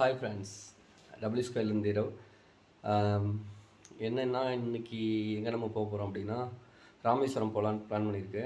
Hi friends W ஸ்கொயர்லேருந்து இரவு ஆம், என்னன்னா இன்னைக்கு எங்கே நம்ம போக போகிறோம் அப்படின்னா ராமேஸ்வரம் போகலான்னு பிளான் பண்ணியிருக்கு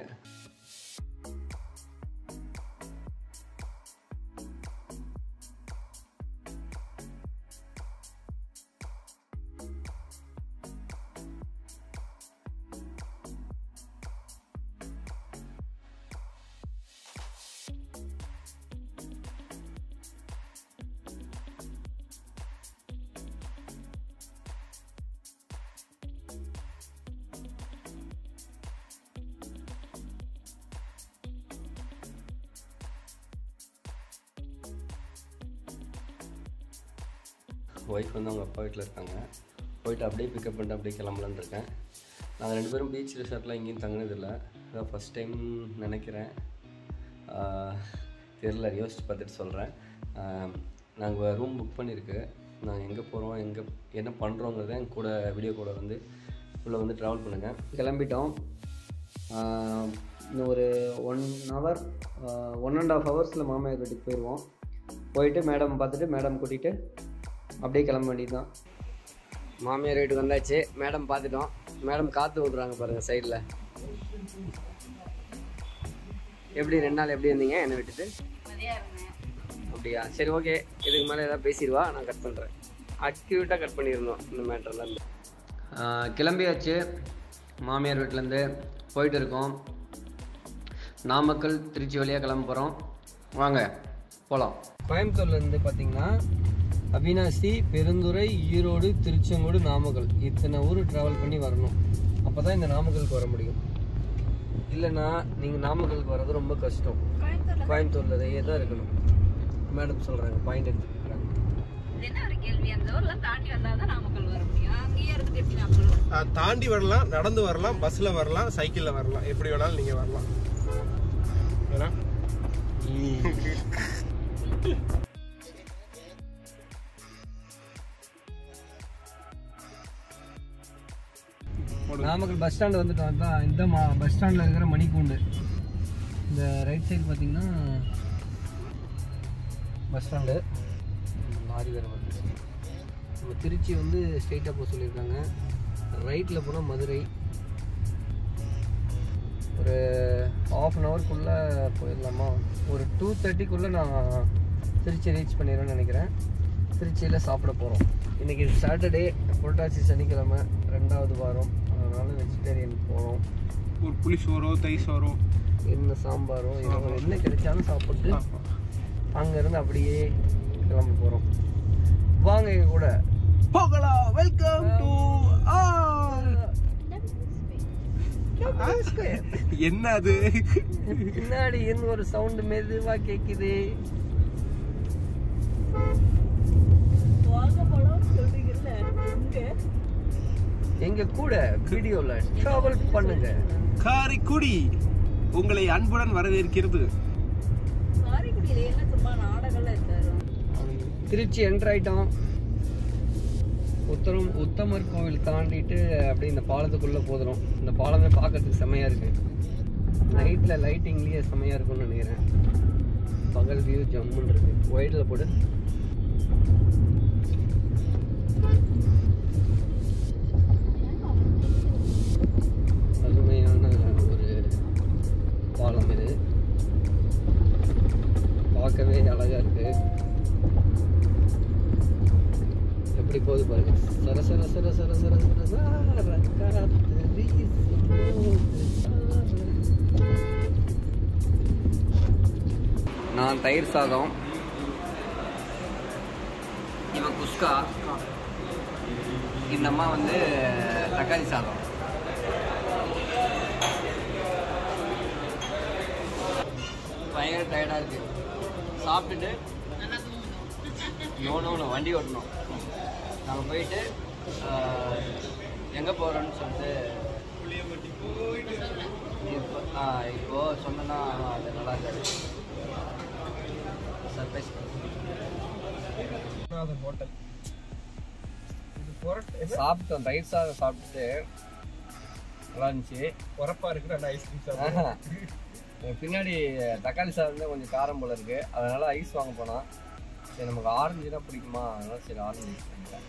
ஒய்ஃப் வந்து அவங்க அப்பா வீட்டில் இருக்காங்க போயிட்டு அப்படியே பிக்கப் பண்ணிட்டு அப்படியே கிளம்பலான்னு இருக்கேன் நாங்கள் ரெண்டு பேரும் பீச் ரிசார்ட்லாம் எங்கேயும் தங்கினதில்லை அதான் ஃபஸ்ட் டைம் நினைக்கிறேன் ஆஹ், தெரில யோசிச்சு பார்த்துட்டு சொல்கிறேன் நாங்கள் ரூம் புக் பண்ணியிருக்கு நாங்கள் எங்கே போகிறோம் எங்கே என்ன பண்ணுறோங்கிறத என் கூட வீடியோ கூட வந்து உள்ளே வந்து ட்ராவல் பண்ணுங்கள் கிளம்பிட்டோம் ஆஹ், இன்னும் ஒரு one hour one and half ஹவர்ஸில் மாமியார் வீட்டுக்கு போயிடுவோம் போயிட்டு மேடம் பார்த்துட்டு மேடம் கூட்டிகிட்டு அப்படியே கிளம்ப வேண்டியது தான் மாமியார் வீட்டுக்கு வந்தாச்சு மேடம் பார்த்துட்டோம் மேடம் காற்று விட்றாங்க பாருங்கள் சைடில் எப்படி ரெண்டு நாள் எப்படி இருந்தீங்க என்னை விட்டுட்டு அப்படியா சரி ஓகே இதுக்கு மேலே ஏதாவது பேசிடுவா நான் கட் பண்ணுறேன் அக்யூட்டாக கட் பண்ணியிருந்தோம் இந்த மேட்டர்லாம் கிளம்பியாச்சு மாமியார் வீட்டிலேருந்து போயிட்டு இருக்கோம் நாமக்கல் திருச்சி வழியாக கிளம்ப போகிறோம் வாங்க போகலாம் கோயம்புத்தூர்லேருந்து பார்த்தீங்கன்னா அவினாசி பெருந்துறை ஈரோடு திருச்செங்கோடு நாமக்கல் இத்தனை ஊர் ட்ராவல் பண்ணி வரணும் அப்போ தான் இந்த நாமக்கலுக்கு வர முடியும் இல்லைன்னா நீங்கள் நாமக்கலுக்கு வர்றது ரொம்ப கஷ்டம் கோயம்புத்தூர்லதையே தான் இருக்கணும் மேடம் சொல்கிறாங்க பாயிண்ட் எடுத்துக்கிறாங்க இது என்ன ஒரு கேள்வி அந்த ஊர்லாம் தாண்டி வந்தாதான் நாமக்கல் வர முடியும் அங்கேயே இருந்துட்டு எப்படி நாமக்கல் வரும்? ஆஹ் தாண்டி வரலாம் நடந்து வரலாம் பஸ்ல வரலாம் சைக்கிள்ல வரலாம் எப்படி வேணாலும் நீங்க வரலாம் ஏன்னா நாமக்கல் பஸ் ஸ்டாண்டு வந்துட்டோம் அதான் இந்த மா பஸ் ஸ்டாண்டில் இருக்கிற மணிக்கூண்டு இந்த ரைட் சைடு பார்த்தீங்கன்னா பஸ் ஸ்டாண்டு லாரி வேறு வந்து நம்ம திருச்சி வந்து ஸ்ட்ரெயிட்டாக போக சொல்லியிருக்காங்க ரைட்டில் போனால் மதுரை ஒரு ஆஃப் அன் ஹவர்க்குள்ளே போயிடலாமா ஒரு டூ தேர்ட்டிக்குள்ளே நான் திருச்சி ரீச் பண்ணிடுவேன்னு நினைக்கிறேன் திருச்சியில் சாப்பிட போகிறோம் இன்றைக்கி சாட்டர்டே புரட்டாசி சனிக்கிழமை ரெண்டாவது வாரம் அதனால் வெஜிடேரியன் போகிறோம் ஒரு புளி சோறோ தை சோறோ என்ன சாம்பாரும் இதோ என்ன கிடைச்சாலும் சாப்பிட்டு அங்கேருந்து அப்படியே கிளம்ப போகிறோம் வாங்க எங்க கூட போகலாம் வெல்கம் டு என்ன அது பின்னாடி இருந்து ஒரு சவுண்ட் மெதுவா கேக்குது எங்க கூட வீடியோல டிராவல் பண்ணுங்க காரைக்குடி உங்களை அன்புடன் வரவேற்கிறது காரைக்குடியில எல்லாம் சும்மா நாடகம்லாம் இருக்காரு திருச்சி என்டர் ஆயிட்டோம் உத்தரம் உத்தமர் கோவில் தாண்டிட்டு அப்படியே இந்த பாலத்துக்குள்ள போதுறோம் இந்த பாலமே பார்க்கறதுக்கு செமையா இருக்கு நைட்ல லைட்டிங்லயே செமையா இருக்கும்னு நினைக்கிறேன் பகல் வியூ ஜம்முன்னு இருக்கு ஒயிட்ல போடு அருமையான ஒரு பாலம் இது பார்க்கவே அழகா இருக்கு எப்படி போகுது பாருங்க சர சர சர சர சர சர சார காத்து வீசும்போது சார. நான் தயிர் சாதம் இவன் குஸ்கா இந்த அம்மா வந்து தக்காளி சாதம் பயங்கர டயர்டாக இருக்கு சாப்பிட்டுட்டு நோ நோ நோ வண்டி ஓட்டணும் நாங்கள் போயிட்டு எங்கே போகிறோன்னு சொல்லிட்டு இப்போ ஆ இப்போ சொன்னேன்னா அது நல்லா இருக்காது சர்ப்ரைஸ் ஹோட்டல் இது பொரட் சாப்பிட்டோம் தயிர் சாதம் சாப்பிட்டுட்டு நல்லா இருந்துச்சு உரப்பா இருக்கு ரெண்டு ஐஸ்கிரீம் ஆஹா. பின்னாடி தக்காளி சாதம் தான் கொஞ்சம் காரம் போல இருக்கு அதனால ஐஸ் வாங்க போனோம் சரி நமக்கு ஆரஞ்சு தான் பிடிக்குமா அதனால சரி ஆரஞ்சு யூஸ் பண்ணிட்டேன்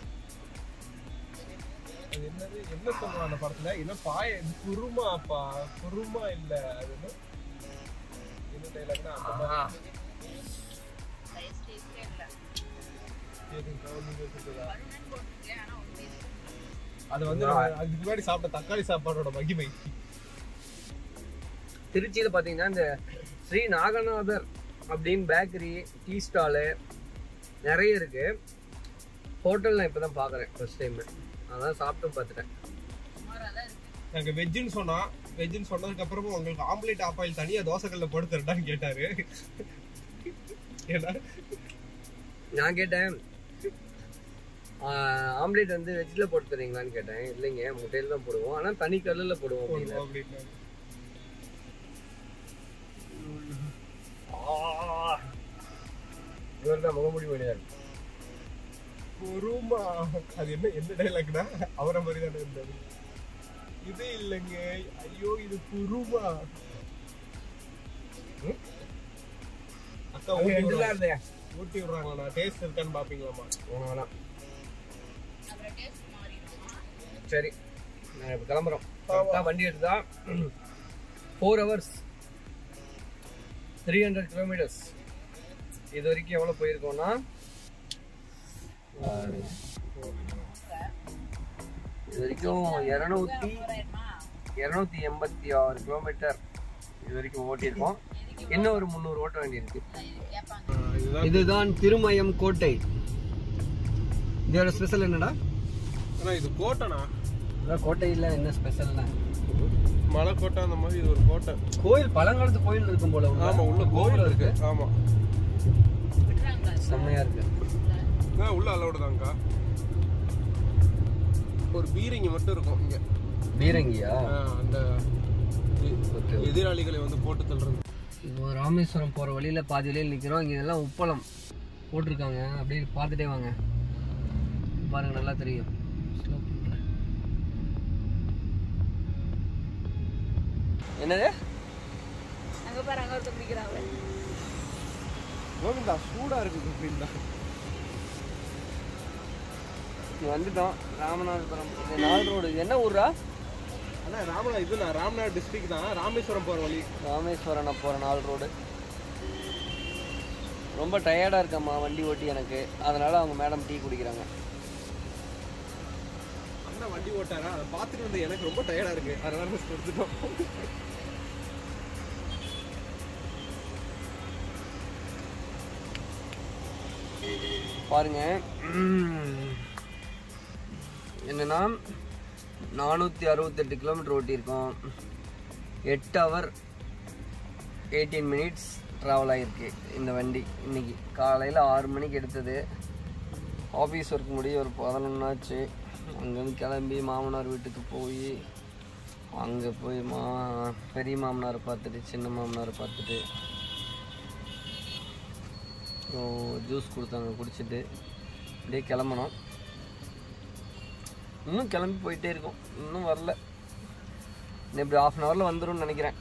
அது என்னது என்ன சொல்றான் அந்த படத்துல என்ன பாய குருமாப்பா குருமா இல்ல அது என்ன என்ன டைலாக்னா அந்த மாதிரி ரைஸ் டேஸ்டே இல்ல எது கவுனிங்க சொல்றதா பருமன் போட்டிருக்கேன் ஆனா ஒரு taste இல்ல. அது வந்து நம்ம அதுக்கு முன்னாடி சாப்பிட்ட தக்காளி சாப்பாடோட மகிமை திருச்சியில் பார்த்தீங்கன்னா இந்த ஸ்ரீ நாகநாதர் அப்படின்னு பேக்கரி டீ ஸ்டாலு நிறைய இருக்கு ஹோட்டல் நான் இப்போ தான் பார்க்குறேன் ஃபர்ஸ்ட் டைம் அதான் சாப்பிட்டும் பார்த்துட்டேன் சுமாரா தான் இருக்கு நாங்க வெஜ்ஜுன்னு சொன்னா வெஜ்ஜுன்னு சொன்னதுக்கு அப்புறமும் உங்களுக்கு ஆம்லேட் ஆஃப் ஆயில் தனியா தோசைக்கல்ல போட்டு தரட்டான்னு கேட்டாரு ஏன்னா நான் கேட்டேன் ஆம்லேட் வந்து வெஜ்ஜில் போட்டு தரீங்களான்னு கேட்டேன் இல்லைங்க முட்டையில் தான் போடுவோம் ஆனால் தனி கல்லில் போடுவோம் அப்படின்னு அப்படின்னு இவர் தான் முகமுடி மனிதர் குருமா அது என்ன என்ன டைலாக்னா அவரை மாதிரி தானே இருந்தாரு இது இல்லைங்க ஐயோ இது குருமா ம்? அக்கா ஊட்டி விடுறாங்க. ஊட்டி விடுறாங்களா டேஸ்ட் இருக்கான்னு பாப்பீங்களாமா வேணாம் அப்புறம் டேஸ்ட் மாறிடுமா சரி நான் இப்போ கிளம்புறோம் கரெக்டாக வண்டி எடுத்தா four hours three hundred kilometres இது வரைக்கும் எவ்வளோ போயிருக்கோம்னா இது வரைக்கும் இரநூத்தி போறாயிருமா இரநூத்தி எண்பத்தி ஆறு கிலோமீட்டர் இது வரைக்கும் ஓட்டியிருக்கோம் இன்னும் ஒரு முந்நூறு ஓட்ட வேண்டியிருக்கு இது கேட்பாங்க இதுதான் இதுதான் திருமயம் கோட்டை இதோட ஸ்பெஷல் என்னடா ஆனா இது கோட்டைனா அதான் கோட்டையில் என்ன ஸ்பெஷல்னா மலை கோட்டை அந்த மாதிரி இது ஒரு கோட்டை கோயில் பழங்காலத்து கோயில் இருக்கும் போல உள்ள. ஆமா உள்ள கோவில் இருக்கு ஆமா விடுறாங்களா செம்மையா இருக்கு ஆ, உள்ள அலௌடு தான்க்கா ஒரு பீரிங்கி மட்டும் இருக்கும் இங்க பீரங்கியா ஆ, அந்த எ- ஓகே எதிராளிகளை வந்து போட்டு தள்ளுறது இப்போ ராமேஸ்வரம் போற வழியில பாதி வழியில் நிக்கிறோம் இங்க இதெல்லாம் உப்பளம் போட்டிருக்காங்க அப்படியே பார்த்துட்டே வாங்க பாருங்க நல்லா தெரியும் Slow பண்றேன். என்னது அங்க பாரு அங்க ஒருத்தர் பிடிக்கிறாங்க கோவிந்தா சூடா இருக்கு கோவிந்தா இங்க வந்துட்டோம் ராமநாதபுரம் இது நாலு ரோடு இது என்ன ஊரா அண்ணா ராமநா இது நான் ராமநாத் டிஸ்ட்ரிக்ட் தான் ராமேஸ்வரம் போற வழி ராமேஸ்வரம் போகிற நாலு ரோடு ரொம்ப டயர்டாக இருக்கம்மா வண்டி ஓட்டி எனக்கு அதனால அவங்க மேடம் டீ குடிக்கிறாங்க அண்ணா வண்டி ஓட்டாரா அதை பார்த்துட்டு வந்து எனக்கு ரொம்ப டயர்டா இருக்கு அதனால மிஸ் கொடுத்துட்டோம் பாருங்க உம், என்னன்னா நானூற்றி அறுபத்தெட்டு கிலோமீட்டர் ஓட்டியிருக்கோம் எட்டு ஹவர் எயிட்டீன் மினிட்ஸ் ட்ராவல் ஆகிருக்கு இந்த வண்டி இன்னைக்கு காலையில் ஆறு மணிக்கு எடுத்தது ஆஃபீஸ் ஒர்க் முடிய ஒரு பதினொன்னாச்சு அங்கேருந்து கிளம்பி மாமனார் வீட்டுக்கு போய் அங்கே போய் மா பெரிய மாமனாரை பார்த்துட்டு சின்ன மாமனாரை பார்த்துட்டு ஜூஸ் கொடுத்தாங்க குடிச்சிட்டு அப்படியே கிளம்பணும் இன்னும் கிளம்பி போயிட்டே இருக்கோம் இன்னும் வரல இன்னும் இப்படி ஆஃப் அன் ஹவரில் வந்துரும்னு நினைக்கிறேன்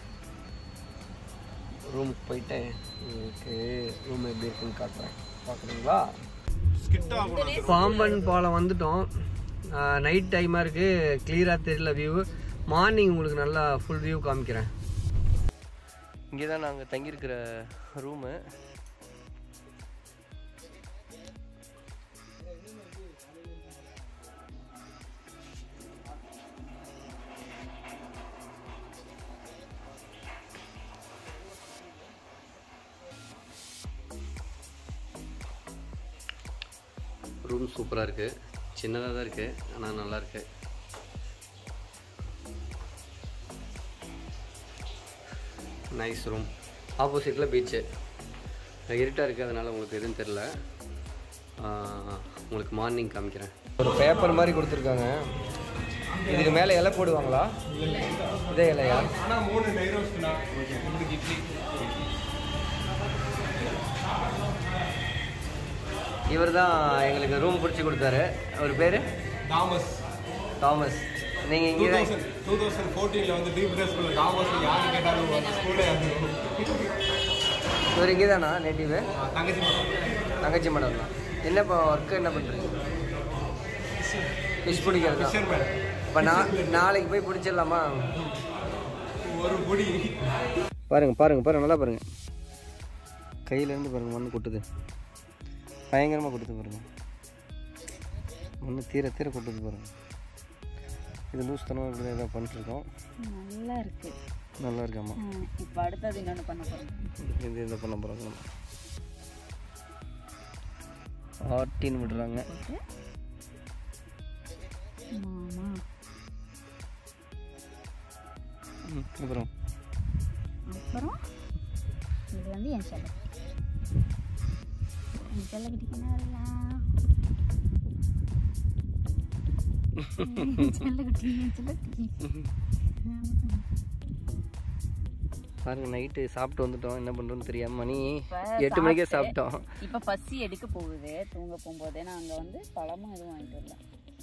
ரூமுக்கு போயிட்டு உங்களுக்கு ரூம் எப்படி இருக்குன்னு காட்டுறேன் பார்க்குறீங்களா ஸ்கிட் ஆகும் பாம்பன் பாலம் வந்துட்டோம் நைட் டைமாக இருக்குது கிளியராக தெரியல வியூ மார்னிங் உங்களுக்கு நல்லா ஃபுல் வியூ காமிக்கிறேன் இங்கே தான் நாங்கள் தங்கியிருக்கிற ரூமு ரூம் சூப்பராக இருக்குது சின்னதாக தான் இருக்குது ஆனால் நல்லா இருக்கு நைஸ் ரூம் ஆப்போசிட்டில் பீச்சு இருட்டாக இருக்குது அதனால் உங்களுக்கு எதுவும் தெரில உங்களுக்கு மார்னிங் காமிக்கிறேன் ஒரு பேப்பர் மாதிரி கொடுத்துருக்காங்க இதுக்கு மேலே இலை போடுவாங்களா இதே இலையா ஆனா மூணு நைரோஸ்னா மூணு இட்லி இவர் தான் எங்களுக்கு ரூம் பிடிச்சி கொடுத்தாரு அவர் பேர் தாமஸ் தாமஸ் நீங்கள் டூ இங்கே தான் தௌசண்ட் டூ தௌசண்ட் ஃபோர்டீனில் வந்து டீப் ட்ரெஸ் ஸ்கூலில் தாமஸ் யாரு கேட்டாலும் ஸ்கூலே இவர் இங்கே தானா நேட்டிவ் தங்கச்சி மட்டும் தங்கச்சி மேடம் தான் என்ன இப்போ ஒர்க்கு என்ன பண்ணுறீங்க ஃபிஷ் பிடிக்கிறது தான் இப்போ நான் நாளைக்கு போய் பிடிச்சிடலாமா ஒரு பொடி பாருங்க பாருங்க பாருங்க நல்லா பாருங்க கையிலேருந்து பாருங்க மண்ணு கொட்டுது பயங்கரமாக கொட்டுது பாருங்க மண்ணு தீர தீர கொட்டுது பாருங்க இது லூஸ் தனமாக இப்படி ஏதாவது பண்ணிட்டுருக்கோம் நல்லா இருக்கு நல்லா இருக்காமா இப்போ அடுத்தது இன்னொன்று பண்ண போகிறோம் இது இதை பண்ண போகிறாங்க நம்ம ஆட்டின்னு விடுறாங்க மாமா ம், அப்புறம் அப்புறம் இது வந்து என் செல்ல என் செல்ல கிட்டிக்கினாரலாம் செல்லக்குட்டி செல்லக்குட்டி பாருங்க நைட்டு சாப்பிட்டு வந்துட்டோம் என்ன பண்ணுறோன்னு தெரியாம மணி இப்ப எட்டு மணிக்கே சாப்பிட்டு- சாப்பிட்டோம் இப்போ பசி எடுக்க போகுது தூங்க போகும்போதே நான் அங்கே வந்து பழமும் எதுவும் வாங்கிட்டு வரல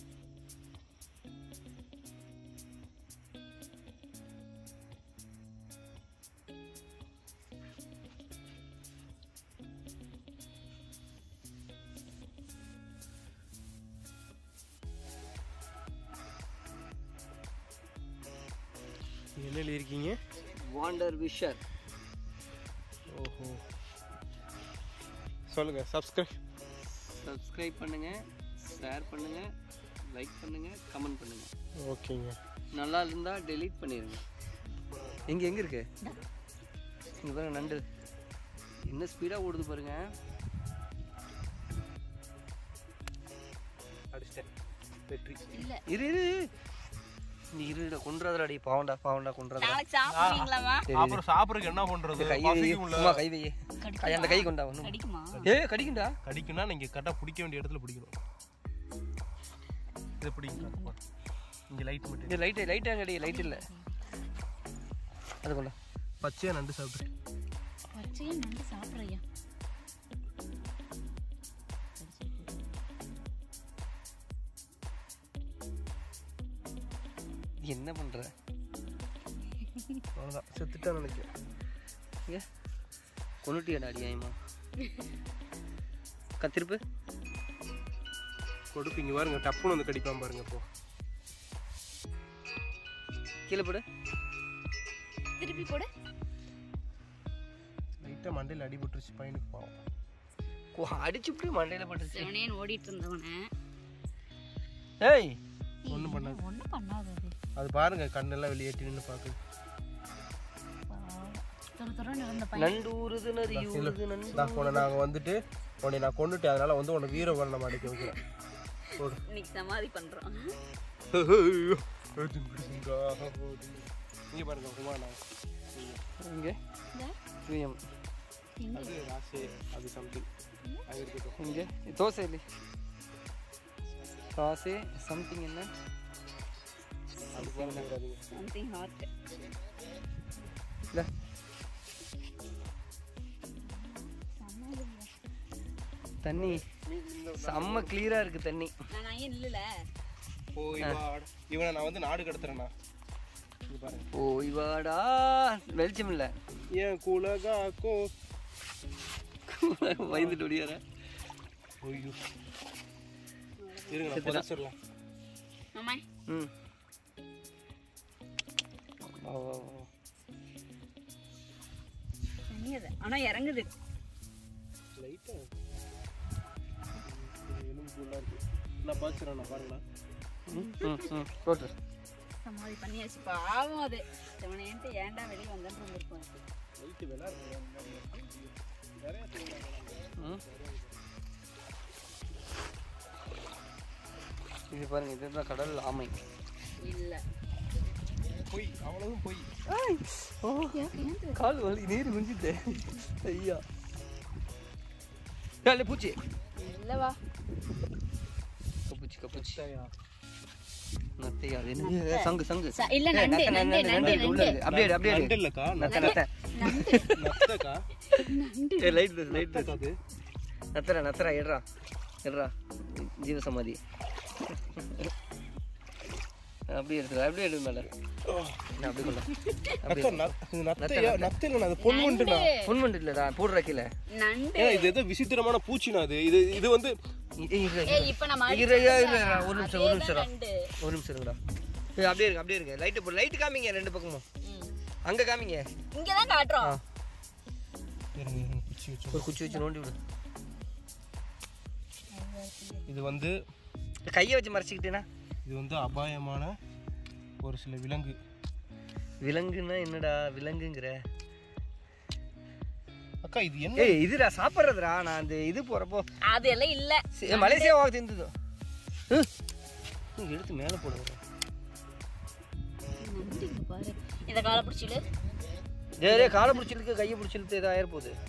என்ன எழுதியிருக்கீங்க வாண்டர் விஷர் ஓஹோ சொல்லுங்க சப்ஸ்கிரைப் சப்ஸ்கிரைப் பண்ணுங்க ஷேர் பண்ணுங்க லைக் பண்ணுங்க கமெண்ட் பண்ணுங்க ஓகேங்க நல்லா இருந்தா டெலீட் பண்ணிடுங்க எங்க எங்க இருக்கு இங்க பாருங்க நண்டு என்ன ஸ்பீடா ஓடுது பாருங்க அடிச்சிட்டேன் வெற்றி இல்லை இரு இரு நீ இருடா கொன்றாதடி பாவண்டா பாவண்டா கொன்றாதடா நாளைக்கு சாப்பிடுவீங்களாமா அப்புறம் சாப்பிட்றதுக்கு என்ன பண்றது கை வை பசிக்கும்ல. சும்மா கை வை கை அந்த கை கொண்டா ஒண்ணும் கடிக்குமா ஏ கடிக்குண்டா கடிக்கும்னா நீங்க கரெக்டாக பிடிக்க வேண்டிய இடத்துல பிடிக்கணும் இது பிடிக்கும் இங்க லைட் மட்டும் இது லைட் லைட்டா கடி லைட் இல்ல அது கொண்டா பச்சையா நண்டு சாப்பிட்டு பச்சையே நண்டு சாப்பிட்றியா இது என்ன பண்ற அவ்வளோதான் செத்துட்டா நினைக்கிறேன் ஏ கொண்டுட்டியாடா அடியாயமா கத்திருப்பு கொடுப்பீங்க பாருங்க டப்புன்னு வந்து கடிப்பான் பாருங்க இப்போ கீழே போடு திருப்பி போடு லைட்டாக மண்டையில் அடிபட்டுருச்சு பையனுக்கு பாவம் கோ- அடிச்சு இப்படி மண்டையில பட்டுச்சு செவனேன்னு ஓடிட்டு இருந்தவனை ஏய் ஒன்றும் பண்ணாது ஒன்றும் பண்ணாது அது அது பாருங்க கண்ணெல்லாம் வெளியேற்றி நின்று பார்க்குது பாவம். துரு துருன்னு இருந்த பையன் நண்டு ஊறுது நரி ஊறுது நண்டு நான் உன்னை நாங்கள் வந்துட்டு உன்னை நான் கொண்டுட்டேன் அதனால வந்து உன்னை வீர வர்ணம் அடிக்க வைக்கிறேன் போடு இன்னைக்கு சமாதி பண்றோம் இங்கே பாருங்க குமாரா இங்கே சுயம் அது ராசே அது சம்திங் அது இருக்கட்டும் இங்கே தோசை இல்லை தோசை சம்திங் என்ன அது போகிறாதீங்க சம்திங் ஹார்ட் இல்லை தண்ணி செம்ம கிளியரா இருக்கு தண்ணி நான் ஏன் இல்லல போய் வாடா இவனை நான் வந்து நாடு கடத்துறேண்ணா இங்க பாருங்க போய் வாடா வெளிச்சம் இல்லை ஏன் குலகாக்கோ பயந்துட்டு ஒடியார ஐயோ இருங்க நான் புதைச்சிடலாம் ஆமா ம் வா வா வா தண்ணி அது ஆனா இறங்குது லைட்டாக எலும்பு ஃபுல்லாக இருக்கு நான் பார்த்துறேன் நான் பாருங்களா ம் ம் ம் போட்டு சமாதி பண்ணியாச்சு பாவம் அது செவனேன்ட்டு ஏன்டா வெளியே வந்தேன்னு இருந்திருக்கும் அது. லைட்டு வேணா நிறைய ம் இது பாருங்க இதுதான் கடல் ஆமை இல்ல பொய் அவ்வளவும் பொய் ஓ கால் வலி நீர் குஞ்சிட்டு ஐயா இல்லை பூச்சி இல்லவா கப்புச்சி கப்புச்சி சரியா நத்தையா அது என்ன சங்கு சங்கு ச- இல்ல ஏய், நண்டு நத்தை, நண்டு நண்டு, நண்டு உள்ள இருக்கு. அப்படியே இரு, அப்படியே இரு. நண்டு இல்லக்கா நத்தை நத்தை நத்தக்கா ஏய் லைட் லைட் நத்தக்கா அது நத்தரா நத்தரா எடுறா எடுறா ஜீவ சமாதி அப்படியே எடுத்து அப்படியே எடுத்து மேல நான் அப்படி கொள்ள அக்கா ந- இது நத்தையா நத்தை இல்லைண்ணா அது பொன்வண்டுண்ணா பொன் மண்டு இல்லடா போடுற கீழே நண்டு ஏன் இது ஏதோ விசித்திரமான பூச்சிண்ணா அது இது இது வந்து ஏய் இப்ப நம்ம இரு, இரு, இரு, இரு, ஒரு நிமிஷம் ஒரு நிமிஷம் அதேதான் நண்டு ஒரு நிமிஷம் இருங்கடா ஏய், அப்படியே இருங்க அப்படியே இருங்க லைட்டு போடு லைட்டு காமிங்க ரெண்டு பக்கமும் ம். அங்க காமிங்க இங்கதான் காட்டுறோம் இருங்க, இருங்க, குச்சி வச்சு ஒரு குச்சி வச்சு நோண்டி விடு இது வந்து கையை வச்சு மறைச்சிக்கிட்டேனா இது வந்து அபாயமான ஒரு சில விலங்கு விலங்குன்னா என்னடா விலங்குங்கிற அக்கா இது என்ன ஏய் இதுடா சாப்பிட்றதுடா நான் அந்த இது போறப்போ அது எல்லாம் இல்ல சே- மலேசியா வாங்க தின்னுதோ எடுத்து மேலே போடுங்க நண்டு இங்க பாரு இந்த காலை பிடிச்சிடு டேய் டேய், காலை பிடிச்சிருக்கு கையை பிடிச்சிருக்கு ஏதோ ஆயிர போகுது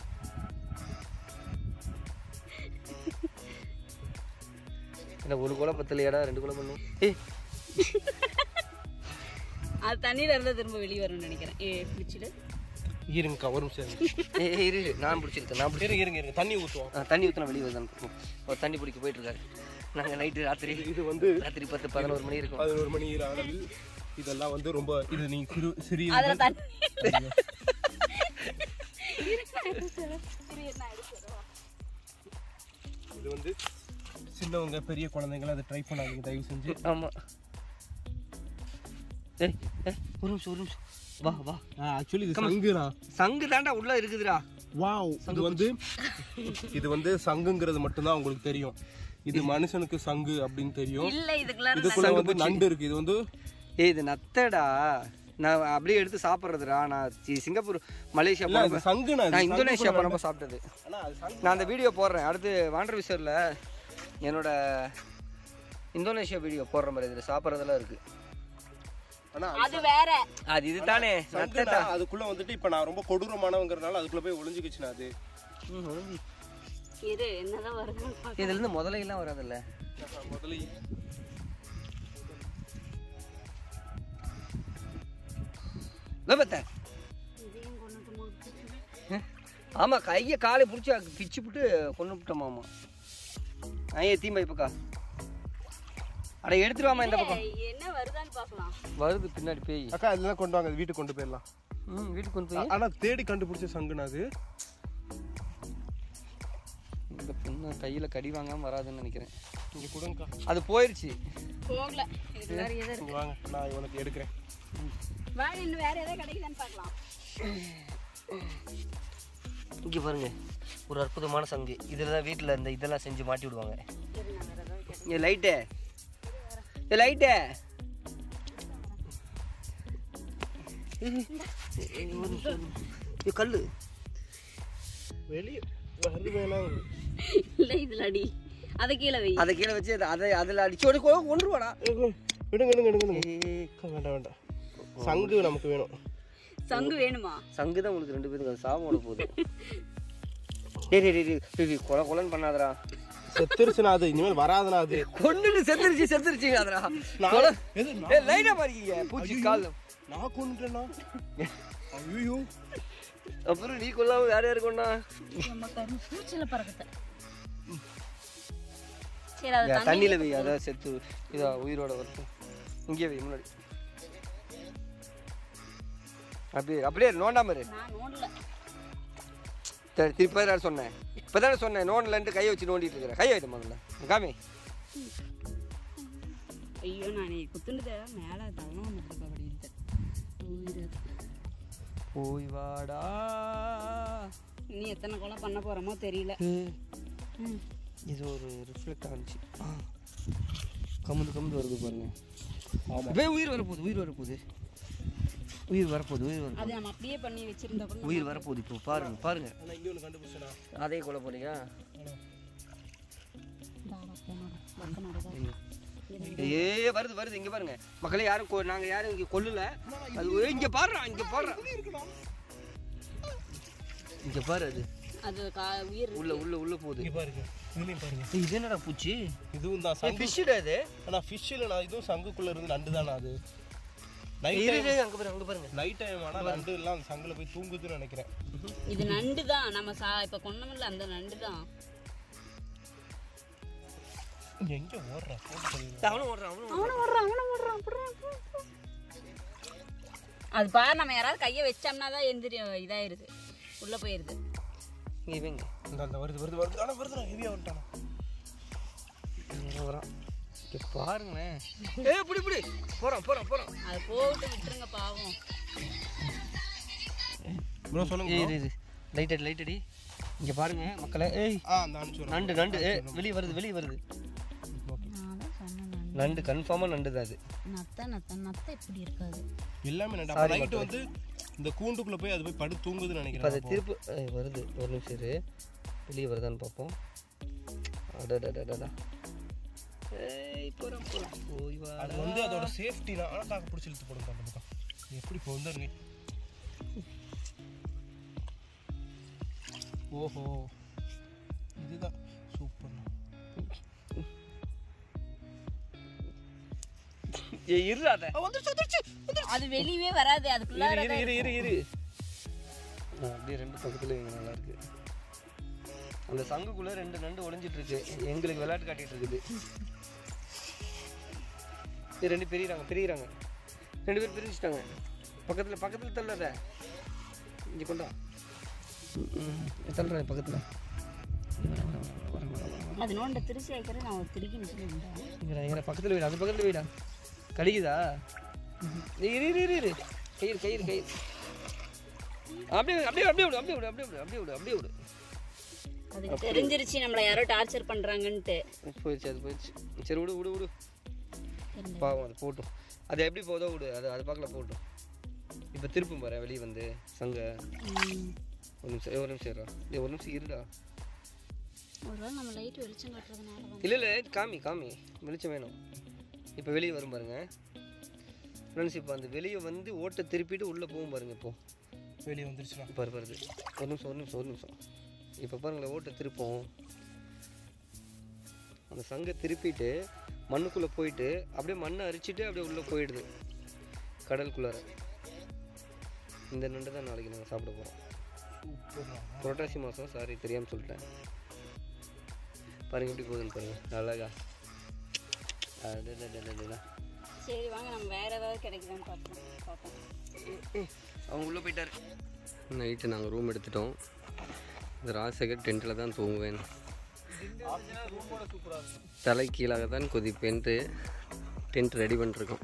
என்ன ஒரு குலை பத்தலையாடா ரெண்டு குலை பண்ணும் ஏய் அது தண்ணியில இருந்தா திரும்ப வெளியே வரும்னு நினைக்கிறேன் ஏ பிடிச்சிடு இருங்கக்கா ஒரு நிமிஷம் இருங்க. ஏய், ஏய், இரு இரு, நான் பிடிச்சிருக்கேன் நான் பிடிச்சி இருங்க இருங்க இருங்க தண்ணி ஊற்றுவோம் ஆ, தண்ணி ஊற்றினா வெளியே வருதான் அவர் தண்ணி பிடிக்க போயிட்டு இருக்காரு நாங்கள் நைட்டு ராத்திரி இது வந்து ராத்திரி பத்து பதினோரு மணி இருக்கும் பதினோரு மணி அளவில் இதெல்லாம் வந்து ரொம்ப இது நீ சிறு சிறிய அதுல தண்ணி இது வந்து சின்னவங்க பெரிய குழந்தைங்கள அதை ட்ரை பண்ணாதீங்க தயவு செஞ்சு ஆமாம் ஏய் ஏய் ஒரு நிமிஷம் ஒரு நிமிஷம் வா வா ஆக்சுவலி இது சங்குண்ணா சங்கு தாண்டா உள்ள இருக்குதுடா வாவ் இது வந்து இது வந்து சங்குங்கிறது மட்டும்தான் உங்களுக்கு தெரியும் இது மனுஷனுக்கு சங்கு அப்படின்னு தெரியும் இல்ல இதுக்குள்ளார இதுக்குள்ள வந்து நண்டு இருக்கு இது வந்து ஏய் இது நத்தடா நான் அப்படியே எடுத்து சாப்பிட்றதுடா நான் சி- சிங்கப்பூர் மலேசியா இல்ல, இது போனப்ப சங்குண்ணா இது நான் சங்கு இந்தோனேஷியா கூட போனப்போ சாப்பிட்டது ஆனா அது சங்கு நான் அந்த வீடியோ போடுறேன் அடுத்து வாண்டர் விசரில் என்னோட இந்தோனேஷியா வீடியோ போடுற மாதிரி இதில் சாப்பிட்றதெல்லாம் இருக்கு ஆனா அது வேற அது இதுதானே சங்குண்ணா அதுக்குள்ள வந்துட்டு இப்ப நான் ரொம்ப கொடூரமானவங்கிறதுனால அதுக்குள்ள போய் ஒளிஞ்சுக்கிச்சுண்ணா அது ம், இரு என்னதான் வருதுன்னு பாக்க இதுலேருந்து முதல்ல எல்லாம் வராதுல்ல முதல்ல விபத்த இதையும் கொண்டுட்டு முடிச்சு ஆமாம் கையை காலை பிடிச்சி பிச்சு விட்டு கொண்டு விட்டோமாமா ஐயே தீம்பை பக்கா அட எடுத்துருவாமா இந்த பக்கம் என்ன வருதான்னு பாக்கலாம் வருது பின்னாடி பேய் அக்கா இதெல்லாம் கொண்டு வாங்க வீட்டுக்கு கொண்டு போயிடலாம் ம் வீட்டுக்கு கொண்டு போய் ஆனா தேடி கண்டுபிடிச்ச சங்குண்ணா அது இந்த பொண்ணு கையில் கடி வாங்காமல் வராதுன்னு நினைக்கிறேன் இங்க கொடுங்கக்கா அது போயிடுச்சு போகல இதுக்கு வேற எதை இருக்கு இங்க வாங்க நான் இவனுக்கு எடுக்கிறேன் வேற இன்னும் வேற எதாவது கிடைக்குதான்னு பாக்கலாம் இங்கே பாருங்க ஒரு அற்புதமான சங்கு இதில் தான் வீட்டில் இந்த இதெல்லாம் செஞ்சு மாட்டி விடுவாங்க சரி நான் வேற ஏதாவது கேட்டேன் ஏ லைட்டே ஏ லைட்டே கல்லு வெளியே வருது வேணாம் இல்ல இதுல அடி அதை கீழே வை அதை கீழே வச்சு அதை- அதை அதில் அடிச்சு ஓடி கொண்டுருவாடா விடுங்க விடுங்க விடுங்க விடுங்க அக்கா, வேண்டாம் வேண்டாம் சங்கு நமக்கு வேணும் சங்கு வேணுமா சங்கு தான் உங்களுக்கு ரெண்டு பேருக்கு சாபம் ஓட போகுது டேய் டேய், டேய் டேய், டேய் கொலை கொலைன்னு பண்ணாதடா செத்துருச்சுனா அது இனிமேல் வராதுனா அது கொண்டுட்டு செத்துருச்சு செத்துருச்சு அதடா நான் கொலை எது ஏ லைட்டா பாருங்க பூச்சி கால் நான் கொண்டுட்டேனா ஐயோ அப்புறம் நீ கொல்லாம வேற யாரு கொண்டா நம்ம கரு பூச்சில பறக்கத்த சரி அதை தண்ணி தண்ணியில வை அதான் செத்து இதா உயிரோட வருது இங்கே வை முன்னாடி அப்படியே அப்படியே நோண்டாம இரு நான் நோண்டல சரி திருப்பி நான் சொன்னேன் இப்போதானே சொன்னேன் நோண்டலன்ட்டு கையை வச்சு நோண்டிட்டு இருக்கிறேன் கையை வைட்டு முதல்ல காமி ஐயோ நான் குத்துனது மேல தவணம் வந்துட்டு அப்படி போய் வாடா நீ எத்தனை கொலை பண்ண போறோமோ தெரியல ம். இது ஒரு ரிஃப்ளெக்ட் ஆனிச்சு கமுந்து கமுந்து வருது பாருங்க இப்போ உயிர் வரப்போகுது உயிர் வரப்போகுது உயிர் வரப்போகுது உயிர் வரப்போகுது அது நம்ம அப்படியே பண்ணி வச்சிருந்தா கூட உயிர் வரப்போகுது இப்போ பாருங்க பாருங்க நான் இங்கே ஒன்று கண்டுபிடிச்சேனா அதே கொலை போறீங்க தாடா, போனடா. மக்க நடடா. ஏ வருது வருது இங்க பாருங்க மக்களே யாரும் கொ- நாங்க யாரும் இங்க கொல்லல அது ஏய், இங்க பாடுறா இங்க பாடுறா இங்க பாரு அது அது கா- உயிர் உள்ள உள்ள உள்ள போகுது இங்கே பாருங்க இதுலையும் பாருங்க ஏய், இது என்னடா பூச்சி இதுவும் தான் சங்கு ஃபிஷ்டா இது ஆனால் ஃபிஷ் இல்லை நான் இதுவும் சங்குக்குள்ள இருந்து நண்டு தானே அது நைட் இரு, இரு, அங்க பாருங்க அங்க பாருங்க நைட் டைம் ஆனால் நண்டு எல்லாம் அந்த சங்குல போய் தூங்குதுன்னு நினைக்கிறேன் இது நண்டு தான் நம்ம சா இப்ப கொன்னமில்ல அந்த நண்டு தான் எங்க ஓடுற அவனும் ஓடுறான் அவனும் அவனை ஓடுறான் அவனை ஓடுறான் புடுறான், பு, பு. அது பாரு நம்ம யாராவது கையை வச்சோம்னா தான் எந்திரி இதாயிருது உள்ள போயிருது இவங்க இந்த அந்த வருது வருது வருது ஆனா வருதுடா ஹெவியா வந்துட்டானா இவன் வரான் இங்க பாருங்களேன் ஏ இப்படி இப்படி போறான் போறான் போறான் அது போட்டு விட்டுருங்க பாவம் ப்ரோ சொல்லுங்க ஏய் இரு லைட் அடி லைட் அடி இங்க பாருங்க மக்களே ஏய் ஆ அந்த அனுப்பிச்சு நண்டு நண்டு ஏ வெளியே வருது வெளியே வருது நான் தான் சொன்னேன் நான் நண்டு கன்ஃபார்மாக நண்டு தான் அது நத்த நத்த நத்த இப்படி இருக்காது எல்லாமே நண்டு அப்ப நைட்டு வந்து இந்த கூண்டுக்குள்ள போய் அது போய் படு தூங்குதுன்னு இப்போ அது நினைக்கிறேன் திருப்பு ஏய், வருது ஒரு நிமிஷம் இரு வெளியே வருதான்னு பார்ப்போம் அடடடடடா ஏய் போகிறோம் போகிறோம் போய் வா அது வந்து அதோட சேஃப்டி தான் ஆனா காக்க பிடிச்சி இழுத்து போடுங்க அந்த பக்கம் இது எப்படி இப்போ வந்துருங்க ஓஹோ இதுதான் சூப்பர் ஏய் இருடாத வந்துருச்சு வந்துருச்சு அது வெளியவே வராது அதுக்குள்ள இரு இரு இரு இரு இரு ஆ, அப்படியே ரெண்டு பக்கத்துல இங்க நல்லா இருக்கு அந்த சங்குக்குள்ள ரெண்டு நண்டு ஒளிஞ்சிட்டு இருக்கு எங்களுக்கு விளையாட்டு காட்டிட்டு இருக்குது இது ரெண்டு பெரியறாங்க பெரியறாங்க ரெண்டு பேர் பிரிஞ்சுட்டாங்க பக்கத்துல பக்கத்துல தள்ளாத இங்க கொண்டா தள்ளுற பக்கத்துல அது நோண்ட திருச்சி வைக்கிற நான் ஒரு திருக்கி நிற்கிறேன் இங்கடா இங்கடா பக்கத்துல வீடா அது பக்கத்துல வீடா கடிக்குதா ஏய், இரு இரு இரு இரு கயிறு கயிறு கயிறு அப்படியே அப்படியே அப்படியே விடு அப்படியே விடு அப்படியே விடு அப்படியே விடு அப்படியே விடு அதுக்கு தெரிஞ்சிருச்சு நம்மள யாரோ டார்ச்சர் பண்றாங்கன்ட்டு போயிடுச்சு அது போயிடுச்சு சரி விடு விடு விடு பாவம் அது போட்டும் அது எப்படி போதோ விடு அது அது பார்க்கல போட்டும் இப்போ திருப்பும் பாரு வெளியே வந்து சங்க ம். ஒரு நிமிஷம் ஏய், ஒரு நிமிஷம் இருடா டேய் ஒரு நிமிஷம் இருடா ஒருவேளை நம்ம லைட் வெளிச்சம் காட்டுறதுனால வந்து இல்லை இல்லை காமி காமி வெளிச்சம் வேணும் இப்போ வெளியே வரும் பாருங்க ஃப்ரெண்ட்ஸ் இப்போ அந்த வெளியே வந்து ஓட்டை திருப்பிட்டு உள்ளே போகும் பாருங்க இப்போ வெளியே வந்துருச்சுடா பாரு வருது ஒரு நிமிஷம் ஒரு நிமிஷம் ஒரு நிமிஷம் இப்போ பாருங்களேன் ஓட்டை திருப்போம் அந்த சங்கை திருப்பிட்டு மண்ணுக்குள்ளே போயிட்டு அப்படியே மண்ணை அரிச்சிட்டு அப்படியே உள்ளே போயிடுது கடலுக்குள்ளார இந்த நண்டு தான் நாளைக்கு நாங்கள் சாப்பிட போகிறோம் சூப்பர்டா புரட்டாசி மாதம் சாரி தெரியாமல் சொல்லிட்டேன் பாருங்க எப்படி போகுதுன்னு பாருங்க அழகா அடடடடடடா. சரி வாங்க நம்ம வேற ஏதாவது கிடைக்குதான்னு பார்ப்போம் பார்ப்போம் அவங்க உள்ளே போயிட்டாரு நைட்டு நாங்கள் ரூம் எடுத்துட்டோம் இந்த ராஜசேகர் டென்ட்டில் தான் தூங்குவேன் தலை கீழாக தான் குதிப்பேன்ட்டு டென்ட் ரெடி பண்ணிருக்கோம்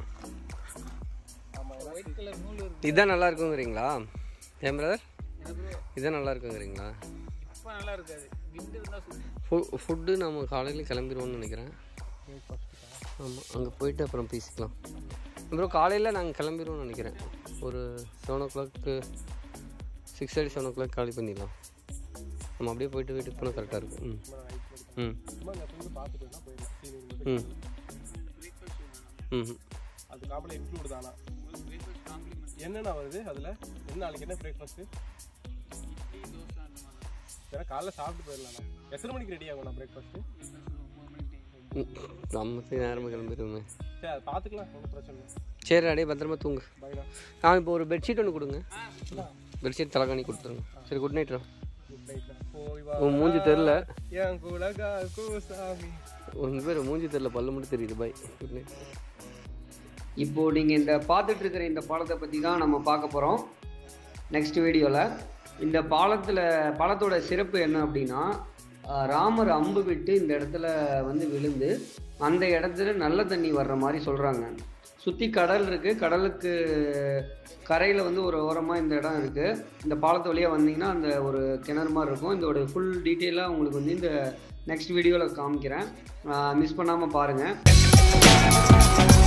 இதுதான் நல்லா இருக்குங்கிறீங்களா ஏன் பிரதர் இதுதான் நல்லா இருக்குங்கிறீங்களா நல்லா இருக்காது கிண்டு இருந்தா ஃபு ஃபுட்டு நம்ம காலையில் கிளம்பிடுவோம்னு நினைக்கிறேன் ஆமாம் அங்கே போயிட்டு அப்புறம் பேசிக்கலாம் அப்புறம் காலையில் நாங்கள் கிளம்பிடுவோம்னு நினைக்கிறேன் ஒரு seven o'clock six thirty seven o'clock காலி பண்ணிடலாம் நம்ம அப்படியே போயிட்டு வீட்டுக்கு போனால் கரெக்டாக இருக்கும் ம் ம் சும்மா இந்த வந்து பார்த்துட்டு தான் போயிடலாம் சரி, ம் ம் அது காப்பில் இன்க்ளூட் தானா என்னென்ன வருது அதில் என்ன நாளைக்கு என்ன பிரேக்ஃபாஸ்ட்டு ஏன்னா காலைல சாப்பிட்டு போயிடலாம் எத்தனை மணிக்கு ரெடி ஆகும் நான் பிரேக்ஃபாஸ்ட்டு ம். நம்ம போய் நேரமாக கிளம்பிடுவோமே சரி அதை பார்த்துக்கலாம் ஒன்றும் பிரச்சனை இல்லை சரி அடையே பத்திரமா தூங்கு பைடா நான் இப்போ ஒரு பெட்ஷீட் ஒன்று கொடுங்க பெட்ஷீட் தலைகாணி கொடுத்துருங்க சரி குட் நைட்ரா குட் நைட் போய் வா உன் மூஞ்சி தெரில என் குலகா கூசாமி உங்க பேர் மூஞ்சி தெரில பல்லு மட்டும் தெரியுது பாய் குட் நைட் இப்போ நீங்கள் இந்த பார்த்துட்டு இருக்கிற இந்த பாலத்தை பற்றி தான் நம்ம பார்க்க போகிறோம் நெக்ஸ்ட் வீடியோவில் இந்த பாலத்தில் பாலத்தோட சிறப்பு என்ன அப்படின்னா ஆஹ், ராமர் அம்பு விட்டு இந்த இடத்துல வந்து விழுந்து அந்த இடத்துல நல்ல தண்ணி வர்ற மாதிரி சொல்கிறாங்க சுற்றி கடல் இருக்குது கடலுக்கு கரையில் வந்து ஒரு ஓரமாக இந்த இடம் இருக்குது இந்த பாலத்து வழியாக வந்தீங்கன்னா அந்த ஒரு கிணறு மாதிரி இருக்கும் இதோட ஃபுல் டீட்டெயிலாக உங்களுக்கு வந்து இந்த நெக்ஸ்ட் வீடியோவில் காமிக்கிறேன் மிஸ் பண்ணாமல் பாருங்கள்